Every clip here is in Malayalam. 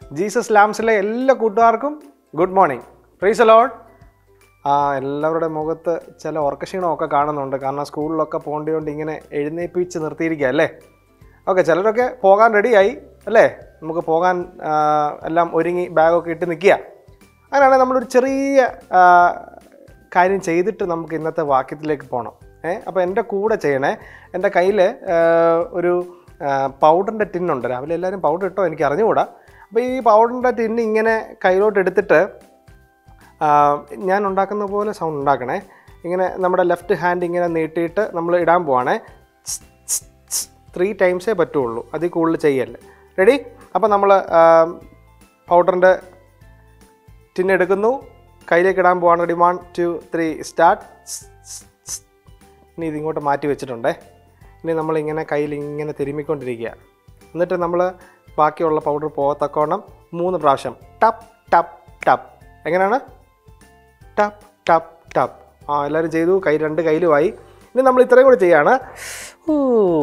ജീസസ് ലാംസിലെ എല്ലാ കൂട്ടുകാർക്കും ഗുഡ് മോർണിംഗ് പ്രൈസ് ലോഡ് ആ എല്ലാവരുടെ മുഖത്ത് ചില ഉറക്കക്ഷീണമൊക്കെ കാണുന്നുണ്ട് കാരണം സ്കൂളിലൊക്കെ പോകേണ്ടതുകൊണ്ട് ഇങ്ങനെ എഴുന്നേൽപ്പിച്ച് നിർത്തിയിരിക്കുക അല്ലേ ഓക്കെ ചിലരൊക്കെ പോകാൻ റെഡിയായി അല്ലേ നമുക്ക് പോകാൻ ആ, എല്ലാം ഒരുങ്ങി ബാഗൊക്കെ ഇട്ട് നിൽക്കുക അങ്ങനെയാണെങ്കിൽ നമ്മളൊരു ചെറിയ ആ, കാര്യം ചെയ്തിട്ട് നമുക്ക് ഇന്നത്തെ വാക്യത്തിലേക്ക് പോകണം ഏ അപ്പോൾ എൻ്റെ കൂടെ ചെയ്യണേ എൻ്റെ കയ്യിൽ ഒരു പൗഡറിൻ്റെ ടിന്നുണ്ട് രാവിലെ എല്ലാവരും പൗഡർ ഇട്ടോ എനിക്ക് അറിഞ്ഞുകൂടാ അപ്പോൾ ഈ പൗഡറിൻ്റെ ടിന്ന് ഇങ്ങനെ കയ്യിലോട്ട് എടുത്തിട്ട് ആ, ഞാൻ ഉണ്ടാക്കുന്ന പോലെ സൗണ്ട് ഉണ്ടാക്കണേ ഇങ്ങനെ നമ്മുടെ ലെഫ്റ്റ് ഹാൻഡ് ഇങ്ങനെ നീട്ടിയിട്ട് നമ്മൾ ഇടാൻ പോവാണേ ത്രീ ടൈംസേ പറ്റുള്ളൂ അതിൽ കൂടുതൽ ചെയ്യല്ലേ റെഡി അപ്പോൾ നമ്മൾ പൗഡറിൻ്റെ ടിന്നെടുക്കുന്നു കയ്യിലേക്ക് ഇടാൻ പോവാണ് ready one two three start ഇനി ഇതിങ്ങോട്ട് മാറ്റി വെച്ചിട്ടുണ്ടേ ഇനി നമ്മളിങ്ങനെ കയ്യിൽ ഇങ്ങനെ തിരുമ്മിക്കൊണ്ടിരിക്കുക എന്നിട്ട് നമ്മൾ ബാക്കിയുള്ള പൗഡർ പോകത്തക്കോണം മൂന്ന് പ്രാവശ്യം ടപ്പ് ടപ്പ് ടപ്പ് എങ്ങനെയാണ് ടപ്പ് ടപ്പ് ടപ്പ് ആ എല്ലാവരും ചെയ്തു കൈ രണ്ട് കയ്യിലുമായി ഇനി നമ്മൾ ഇത്രയും കൂടി ചെയ്യാണ് ഊ.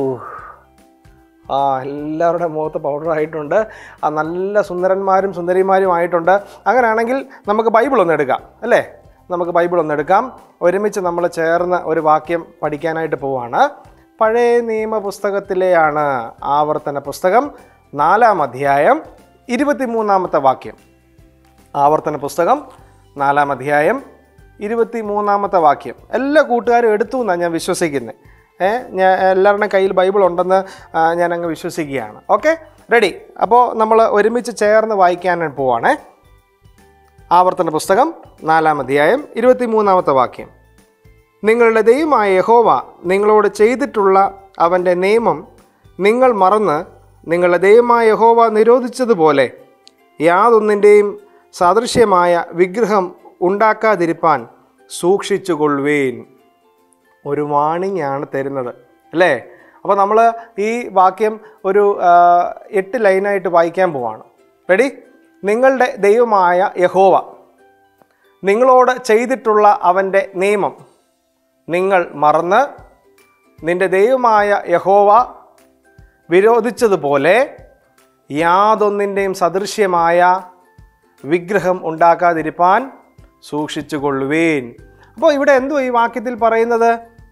ആ എല്ലാവരുടെ മുഖത്ത് പൗഡർ ആയിട്ടുണ്ട് ആ നല്ല സുന്ദരന്മാരും സുന്ദരിമാരും ആയിട്ടുണ്ട് അങ്ങനെയാണെങ്കിൽ നമുക്ക് ബൈബിൾ ഒന്ന് എടുക്കാം അല്ലേ നമുക്ക് ബൈബിൾ ഒന്ന് എടുക്കാം ഒരുമിച്ച് നമ്മൾ ചേർന്ന് ഒരു വാക്യം പഠിക്കാനായിട്ട് പോവാണ് പഴയ നിയമ പുസ്തകത്തിലെയാണ് ആവർത്തന പുസ്തകം നാലാം അധ്യായം ഇരുപത്തിമൂന്നാമത്തെ വാക്യം ആവർത്തന പുസ്തകം നാലാം അധ്യായം ഇരുപത്തി മൂന്നാമത്തെ വാക്യം എല്ലാ കൂട്ടുകാരും എടുത്തു എന്നാണ് ഞാൻ വിശ്വസിക്കുന്നത് ഏ ഞാൻ എല്ലാവരുടെയും കയ്യിൽ ബൈബിൾ ഉണ്ടെന്ന് ആ, ഞാൻ അങ്ങ് വിശ്വസിക്കുകയാണ് ഓക്കെ റെഡി അപ്പോൾ നമ്മൾ ഒരുമിച്ച് ചേർന്ന് വായിക്കാൻ പോവാണേ ആവർത്തന പുസ്തകം നാലാം അധ്യായം ഇരുപത്തി മൂന്നാമത്തെ വാക്യം നിങ്ങളുടെ ദൈവമായ യഹോവ നിങ്ങളോട് ചെയ്തിട്ടുള്ള അവൻ്റെ നിയമം നിങ്ങൾ മറന്ന് നിങ്ങളുടെ ദൈവമായ യഹോവ നിരോധിച്ചതുപോലെ യാതൊന്നിൻ്റെയും സാദൃശ്യമായ വിഗ്രഹം ഉണ്ടാക്കാതിരിപ്പാൻ സൂക്ഷിച്ചുകൊള്ളുവേൻ ഒരു വാണിംഗ് ആണ് തരുന്നത് അല്ലേ അപ്പോൾ നമ്മൾ ഈ വാക്യം ഒരു ആ, എട്ട് ലൈനായിട്ട് വായിക്കാൻ പോവാണ് റെഡി നിങ്ങളുടെ ദൈവമായ യഹോവ നിങ്ങളോട് ചെയ്തിട്ടുള്ള അവൻ്റെ നിയമം നിങ്ങൾ മറന്ന് നിന്റെ ദൈവമായ യഹോവ വിരോധിച്ചതുപോലെ യാതൊന്നിൻ്റെയും സദൃശ്യമായ വിഗ്രഹം ഉണ്ടാക്കാതിരിപ്പാൻ സൂക്ഷിച്ചുകൊള്ളുവേൻ അപ്പോൾ ഇവിടെ എന്തോ ഈ വാക്യത്തിൽ പറയുന്നത്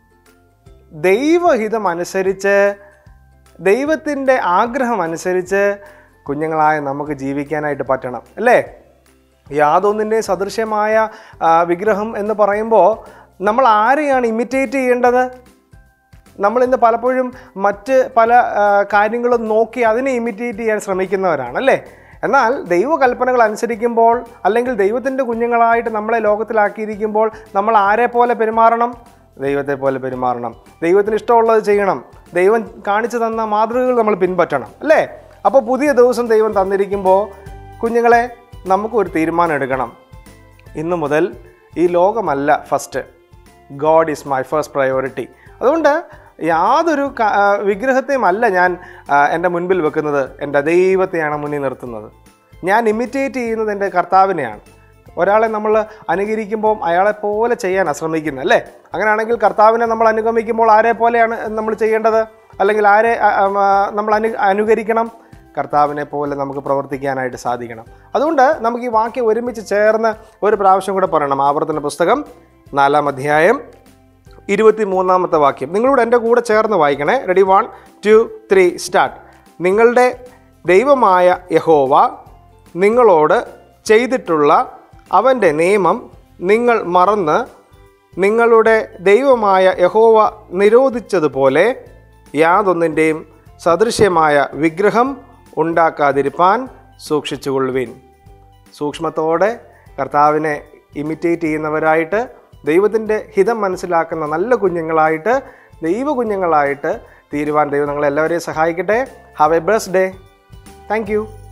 ദൈവഹിതം അനുസരിച്ച് ദൈവത്തിൻ്റെ ആഗ്രഹം അനുസരിച്ച് കുഞ്ഞുങ്ങളായ നമുക്ക് ജീവിക്കാനായിട്ട് പറ്റണം അല്ലേ യാതൊന്നിൻ്റെ സദൃശ്യമായ ആ, വിഗ്രഹം എന്ന് പറയുമ്പോൾ നമ്മൾ ആരെയാണ് ഇമിറ്റേറ്റ് ചെയ്യേണ്ടത് നമ്മൾ ഇന്ന് പലപ്പോഴും മറ്റ് പല ആ, കാര്യങ്ങളും നോക്കി അതിനെ ഇമിറ്റേറ്റ് ചെയ്യാൻ ശ്രമിക്കുന്നവരാണ് അല്ലേ എന്നാൽ ദൈവകൽപ്പനകൾ അനുസരിക്കുമ്പോൾ അല്ലെങ്കിൽ ദൈവത്തിൻ്റെ കുഞ്ഞുങ്ങളായിട്ട് നമ്മളെ ലോകത്തിലാക്കിയിരിക്കുമ്പോൾ നമ്മൾ ആരെ പോലെ പെരുമാറണം ദൈവത്തെ പോലെ പെരുമാറണം ദൈവത്തിന് ഇഷ്ടമുള്ളത് ചെയ്യണം ദൈവം കാണിച്ചു തന്ന മാതൃകകൾ നമ്മൾ പിൻപറ്റണം അല്ലേ അപ്പോൾ പുതിയ ദിവസം ദൈവം തന്നിരിക്കുമ്പോൾ കുഞ്ഞുങ്ങളെ നമുക്കൊരു തീരുമാനം എടുക്കണം ഇന്നു മുതൽ ഈ ലോകമല്ല first God is my first priority അതുകൊണ്ട് യാതൊരു ക- ആ, വിഗ്രഹത്തെയും അല്ല ഞാൻ ആ, എൻ്റെ മുൻപിൽ വെക്കുന്നത് എൻ്റെ ദൈവത്തെയാണ് മുന്നിൽ നിർത്തുന്നത് ഞാൻ ഇമിറ്റേറ്റ് ചെയ്യുന്നത് എൻ്റെ കർത്താവിനെയാണ് ഒരാളെ നമ്മൾ അനുകരിക്കുമ്പോൾ അയാളെ പോലെ ചെയ്യാനാണ് ശ്രമിക്കുന്നത് അല്ലേ അങ്ങനെയാണെങ്കിൽ കർത്താവിനെ നമ്മൾ അനുഗമിക്കുമ്പോൾ ആരെ പോലെയാണ് നമ്മൾ ചെയ്യേണ്ടത് അല്ലെങ്കിൽ ആരെ ആ, ആ, നമ്മൾ അനു അനുകരിക്കണം കർത്താവിനെ പോലെ നമുക്ക് പ്രവർത്തിക്കാനായിട്ട് സാധിക്കണം അതുകൊണ്ട് നമുക്ക് ഈ വാക്യം ഒരുമിച്ച് ചേർന്ന് ഒരു പ്രാവശ്യം കൂടെ പറയണം ആവർത്തന പുസ്തകം നാലാം അധ്യായം ഇരുപത്തി മൂന്നാമത്തെ വാക്യം നിങ്ങളോട് എൻ്റെ കൂടെ ചേർന്ന് വായിക്കണേ ready one two three start നിങ്ങളുടെ ദൈവമായ യഹോവ നിങ്ങളോട് ചെയ്തിട്ടുള്ള അവൻ്റെ നിയമം നിങ്ങൾ മറന്ന് നിങ്ങളുടെ ദൈവമായ യഹോവ നിരോധിച്ചതുപോലെ യാതൊന്നിൻ്റെയും സദൃശ്യമായ വിഗ്രഹം ഉണ്ടാക്കാതിരിപ്പാൻ സൂക്ഷിച്ചുകൊള്ളുവിൻ സൂക്ഷ്മത്തോടെ കർത്താവിനെ ഇമിറ്റേറ്റ് ചെയ്യുന്നവരായിട്ട് ദൈവത്തിൻ്റെ ഹിതം മനസ്സിലാക്കുന്ന നല്ല കുഞ്ഞുങ്ങളായിട്ട് ദൈവ കുഞ്ഞുങ്ങളായിട്ട് തീരുവാൻ ദൈവം നിങ്ങളെല്ലാവരെയും സഹായിക്കട്ടെ have a best day thank U